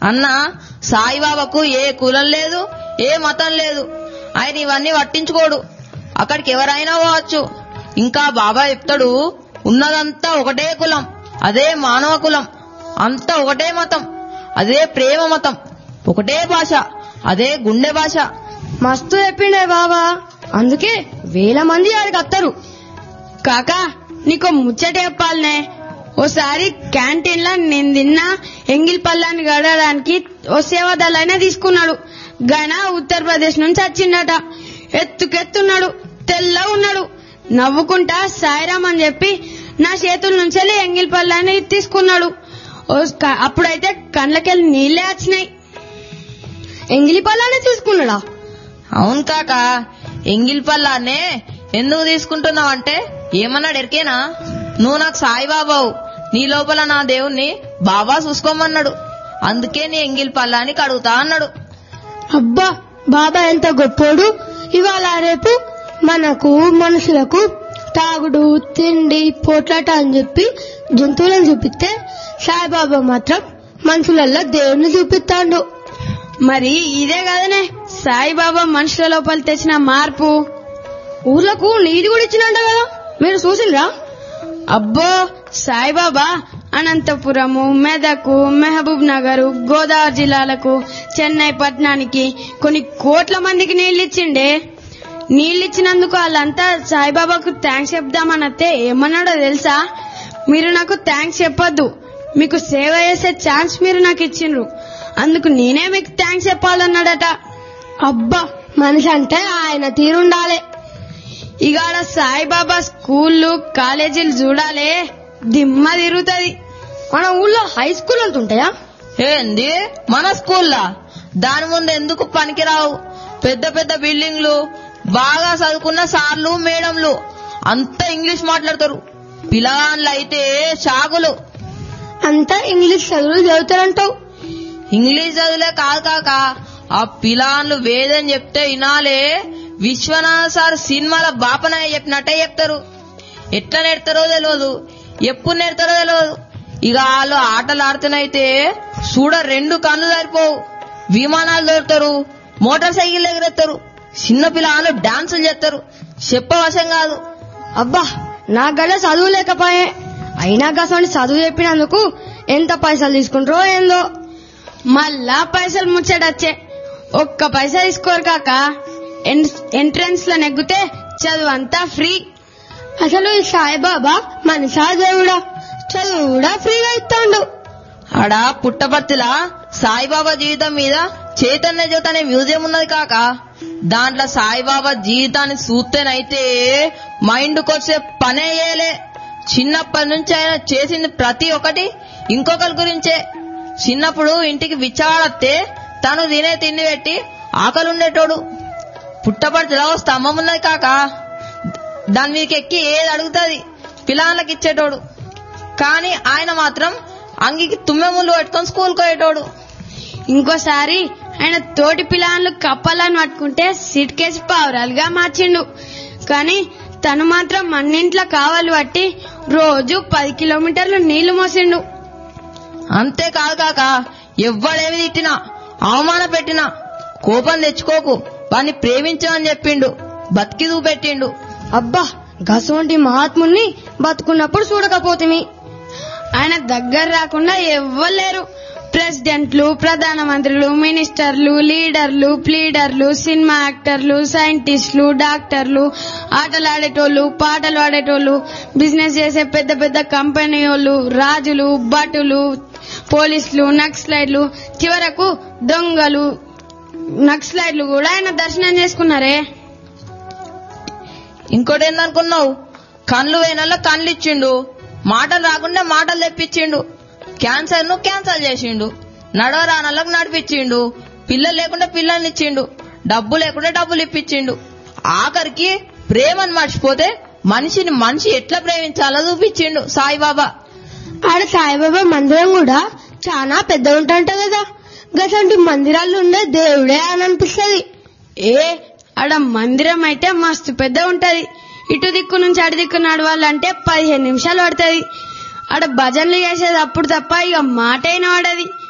అన్న సాయిబాబాకు ఏ కులం లేదు ఏ మతం లేదు ఆయన ఇవన్నీ పట్టించుకోడు అక్కడికి ఎవరైనా పోవచ్చు ఇంకా బాబా చెప్తాడు ఉన్నదంతా ఒకటే కులం అదే మానవ కులం అంతా ఒకటే మతం అదే ప్రేమ మతం ఒకటే భాష అదే గుండె భాష మస్తు చెప్పిండే బాబా అందుకే వేల మంది ఆడికి వస్తారు కాకా నీకు ముచ్చట చెప్పాలనే ఓసారి క్యాంటీన్ లో నేను తిన్న ఎంగిల్ పళ్ళాన్ని గడడానికి ఓ సేవాదళైనా తీసుకున్నాడు గన ఉత్తరప్రదేశ్ నుంచి వచ్చిండట ఎత్తుకెత్తున్నాడు తెల్ల ఉన్నాడు నవ్వుకుంటా సాయిరామ్ అని చెప్పి నా చేతుల నుంచి ఎంగిల్ పళ్ళాన్ని తీసుకున్నాడు ఓ క- అప్పుడైతే కళ్ళకెళ్ళి నీళ్ళే వచ్చినాయి ఎంగిలి పళ్ళాన్ని తీసుకున్నాడా అవును కాక ఎంగిల్ పల్లానే ఎందుకు తీసుకుంటున్నావు అంటే ఏమన్నాడు ఎరికేనా నువ్వు నాకు సాయిబాబావు నీ లోపల నా దేవుణ్ణి బాబా చూసుకోమన్నాడు అందుకే నీ ఎంగిల్ పల్లానికి అడుగుతా అన్నాడు అబ్బా బాబా ఎంత గొప్పోడు ఇవాళ రేపు మనకు మనుషులకు తాగుడు తిండి పోట్లాట అని చెప్పి జంతువులను చూపిస్తే సాయిబాబా మాత్రం మనుషులలో దేవుణ్ణి చూపిస్తాడు మరి ఇదే కదనే సాయిబాబా మనుషుల లోపల తెచ్చిన మార్పు ఊర్లకు నీది కూడా ఇచ్చినంట కదా మీరు చూసిండ్రా అబ్బో సాయిబాబా అనంతపురము మెదకు మహబూబ్ నగర్ గోదావరి జిల్లాలకు చెన్నై పట్టణానికి కొన్ని కోట్ల మందికి నీళ్ళు ఇచ్చిండే నీళ్ళు ఇచ్చినందుకు వాళ్ళంతా సాయిబాబాకు థ్యాంక్స్ చెప్దామనతే ఏమన్నాడో తెలుసా మీరు నాకు థ్యాంక్స్ చెప్పొద్దు మీకు సేవ చేసే ఛాన్స్ మీరు నాకు ఇచ్చిండ్రు అందుకు నేనే మీకు థ్యాంక్స్ చెప్పాలన్నాడట అబ్బా మనిషి అంటే ఆయన తీరుండాలి ఇగాడ సాయిబాబా స్కూళ్ళు కాలేజీలు చూడాలే దిమ్మ తిరుగుతుంది మన ఊళ్ళో హై స్కూల్ వెళ్తుంటాయా ఏంది మన స్కూల్లా దాని ముందు ఎందుకు పనికిరావు పెద్ద పెద్ద బిల్డింగ్లు బాగా చదువుకున్న సార్లు మేడంలు అంతా ఇంగ్లీష్ మాట్లాడతారు పిల్లగాళ్ళు అయితే షాకులు అంతా ఇంగ్లీష్ చదువులు చదువుతారంటావు ఇంగ్లీష్ చదువులే కాదు కాక ఆ పిలాన్లు వేదని చెప్తే వినాలే విశ్వనాథ్ సార్ సినిమాల బాపనాయ చెప్పినట్టే చెప్తారు ఎట్లా నేర్తారో తెలియదు ఎప్పుడు నేర్తారో తెలియదు ఇక వాళ్ళు ఆటలు ఆడుతున్నైతే చూడ రెండు కళ్ళు సరిపోవు విమానాలు దొరుకుతారు మోటార్ సైకిల్ ఎగరేస్తారు చిన్న పిల్లలు డాన్సులు చేస్తారు చెప్పవశం కాదు అబ్బా నా గడ చదువు లేకపోయే అయినా గసండి చదువు చెప్పినందుకు ఎంత పైసలు తీసుకుంటారో ఏందో మళ్ళా పైసలు ముచ్చటచ్చే ఒక్క పైసా తీసుకోరు కాక ఎంట్రన్స్ లో నెగ్గితే చదువు అంతా ఫ్రీ అసలు ఈ సాయిబాబా మనిషా దేవుడా చదువు కూడా ఫ్రీగా ఇస్తాడు ఆడ పుట్టపర్తిలా సాయిబాబా జీవితం మీద చైతన్య జ్యోతి అనే మ్యూజియం ఉన్నది కాక దాంట్లో సాయిబాబా జీవితాన్ని చూస్తేనైతే మైండ్కి వచ్చే పనే చేయలే చిన్నప్పటి నుంచి ఆయన చేసింది ప్రతి ఒక్కటి ఇంకొకరి గురించే చిన్నప్పుడు ఇంటికి విచ్చాడత్తే తను తినే తిండి పెట్టి ఆకలి ఉండేటోడు పుట్టపర్తిలో ఓ స్తంభం ఉన్నది కాక దాని మీదకి ఎక్కి ఏది అడుగుతుంది పిల్లలకి ఇచ్చేటోడు కానీ ఆయన మాత్రం అంగికి తుమ్మె ముళ్ళు పెట్టుకొని స్కూల్కి పోయేటోడు ఇంకోసారి ఆయన తోటి పిల్లలు కప్పాలని పట్టుకుంటే సిట్కేసి పావురాలుగా మార్చిండు కానీ తను మాత్రం మన్నింట్లో కావాలి పట్టి రోజు పది కిలోమీటర్లు నీళ్లు మోసిండు అంతేకాదు కాక ఎవ్వడేమి తిట్టినా అవమాన పెట్టినా కోపం తెచ్చుకోకు వాణ్ణి ప్రేమించమని చెప్పిండు బతికి చూపెట్టిండు అబ్బా గసవంటి మహాత్ముని బతుకున్నప్పుడు చూడకపోతిమి ఆయన దగ్గర రాకుండా ఎవ్వలేరు ప్రెసిడెంట్లు ప్రధానమంత్రులు మినిస్టర్లు లీడర్లు ప్లీడర్లు సినిమా యాక్టర్లు సైంటిస్టులు డాక్టర్లు ఆటలు ఆడేటోళ్ళు పాటలు ఆడేటోళ్ళు బిజినెస్ చేసే పెద్ద పెద్ద కంపెనీ వాళ్ళు రాజులు భటులు పోలీసులు నక్సలైట్లు చివరకు దొంగలు నక్సలైట్లు కూడా ఆయన దర్శనం చేసుకున్నారే ఇంకోటి ఏందనుకున్నావు కళ్ళు వేనల్లో కళ్ళు ఇచ్చిండు మాటలు రాకుండా మాటలు తెప్పించిండు క్యాన్సర్ ను క్యాన్సల్ చేసిండు నడవరానలకు నడిపించిండు పిల్లలు లేకుండా పిల్లల్ని ఇచ్చిండు డబ్బు లేకుండా డబ్బులు ఇప్పించిండు ఆఖరికి ప్రేమను మర్చిపోతే మనిషిని మనిషి ఎట్లా ప్రేమించాలో చూపించిండు సాయిబాబా ఆడ సాయిబాబా మందిరం కూడా చాలా పెద్ద ఉంటంట కదా గసంటి మందిరాలు ఉండే దేవుడే అని అనిపిస్తుంది ఏ ఆడ మందిరం అయితే మస్తు పెద్ద ఉంటది ఇటు దిక్కు నుంచి అటు దిక్కు నడవాలంటే పదిహేను నిమిషాలు పడుతుంది ఆడ భజనలు చేసేది అప్పుడు తప్ప ఇక మాట అయిన వాడది